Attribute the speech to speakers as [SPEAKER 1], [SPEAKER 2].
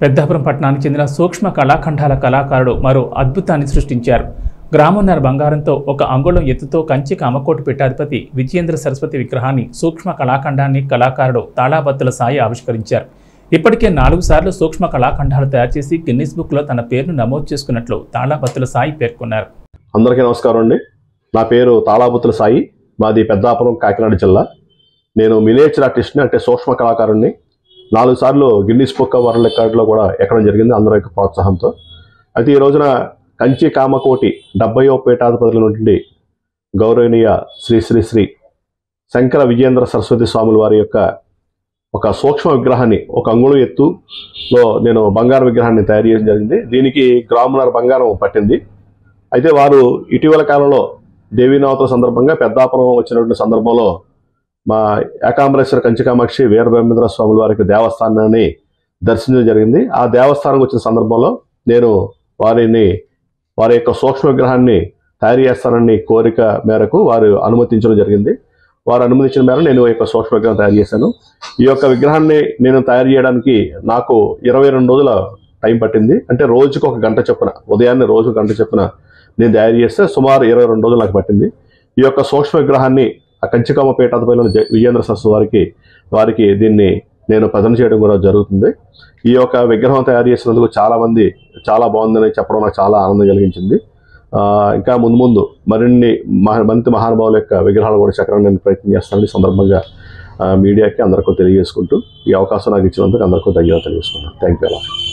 [SPEAKER 1] పెద్దాపురం పట్టణానికి చెందిన సూక్ష్మ కళాఖండాల కళాకారుడు మరో అద్భుతాన్ని సృష్టించారు గ్రామన్నర బంగారంతో ఒక అంగుళం ఎత్తుతో కంచి కామకోటి పీఠాధిపతి విజయేంద్ర సరస్వతి విగ్రహాన్ని సూక్ష్మ కళాఖండాన్ని కళాకారుడు తాళాబత్తుల సాయి ఆవిష్కరించారు ఇప్పటికే నాలుగు సార్లు సూక్ష్మ కళాఖండాలు తయారు చేసి గిన్నిస్ బుక్లో తన పేరును నమోదు చేసుకున్నట్లు తాళాబత్తుల సాయి పేర్కొన్నారు
[SPEAKER 2] అందరికీ నమస్కారం అండి నా పేరు తాళాబుత్తుల సాయి మాది పెద్దాపురం కాకినాడ జిల్లా నేను మినియేచర్ ఆర్టిస్ట్ని అంటే సూక్ష్మ కళాకారుణ్ణి నాలుగు సార్లు గిన్నీస్ బుక్ ఆఫ్ వరల్డ్ రికార్డులో కూడా ఎక్కడం జరిగింది అందరి యొక్క ప్రోత్సాహంతో అయితే ఈ రోజున కంచి కామకోటి డెబ్బయో పీఠాధిపతులైనటువంటి గౌరవనీయ శ్రీ శ్రీ శ్రీ శంకర విజయేంద్ర సరస్వతి స్వాముల వారి యొక్క ఒక సూక్ష్మ విగ్రహాన్ని ఒక అంగుళం ఎత్తులో నేను బంగారు విగ్రహాన్ని తయారు చేయడం జరిగింది దీనికి గ్రామున్నర బంగారం పట్టింది అయితే వారు ఇటీవల కాలంలో దేవీ నవరాత్రుల సందర్భంగా పెద్దాపురం వచ్చినటువంటి సందర్భంలో మా ఏకాంబరేశ్వర కంచికామాక్షి వీరబ్రహ్మేంద్ర స్వాముల వారికి దేవస్థానాన్ని దర్శించడం జరిగింది ఆ దేవస్థానం వచ్చిన సందర్భంలో నేను వారిని వారి యొక్క సూక్ష్మ విగ్రహాన్ని తయారు చేస్తానని కోరిక మేరకు వారు అనుమతించడం జరిగింది వారు అనుమతించిన మేరకు నేను ఈ యొక్క సూక్ష్మ విగ్రహం తయారు చేశాను ఈ యొక్క విగ్రహాన్ని నేను తయారు చేయడానికి నాకు ఇరవై రెండు రోజుల టైం పట్టింది అంటే రోజుకు ఒక గంట చొప్పున ఉదయాన్నే రోజు గంట చొప్పున నేను తయారు చేస్తే సుమారు ఇరవై రెండు రోజులు నాకు పట్టింది ఈ యొక్క సూక్ష్మ విగ్రహాన్ని ఆ కంచికామ పీఠాధిపతిలో విజయేంద్ర సరస్సు వారికి వారికి దీన్ని నేను ప్రజెంట్ చేయడం కూడా జరుగుతుంది ఈ యొక్క విగ్రహం తయారు చేసినందుకు చాలా మంది చాలా బాగుందని చెప్పడం నాకు చాలా ఆనందం కలిగించింది ఆ, ఇంకా ముందు ముందు మరిన్ని మహా మంచి మహానుభావుల యొక్క విగ్రహాలు కూడా చక్రం నేను ప్రయత్నం చేస్తానని ఈ సందర్భంగా ఆ, మీడియాకి అందరికీ తెలియజేసుకుంటూ ఈ అవకాశం నాకు ఇచ్చినందుకు అందరికీ ధన్యవాదాలు తెలియజేసుకున్నాను థ్యాంక్ యూ అలా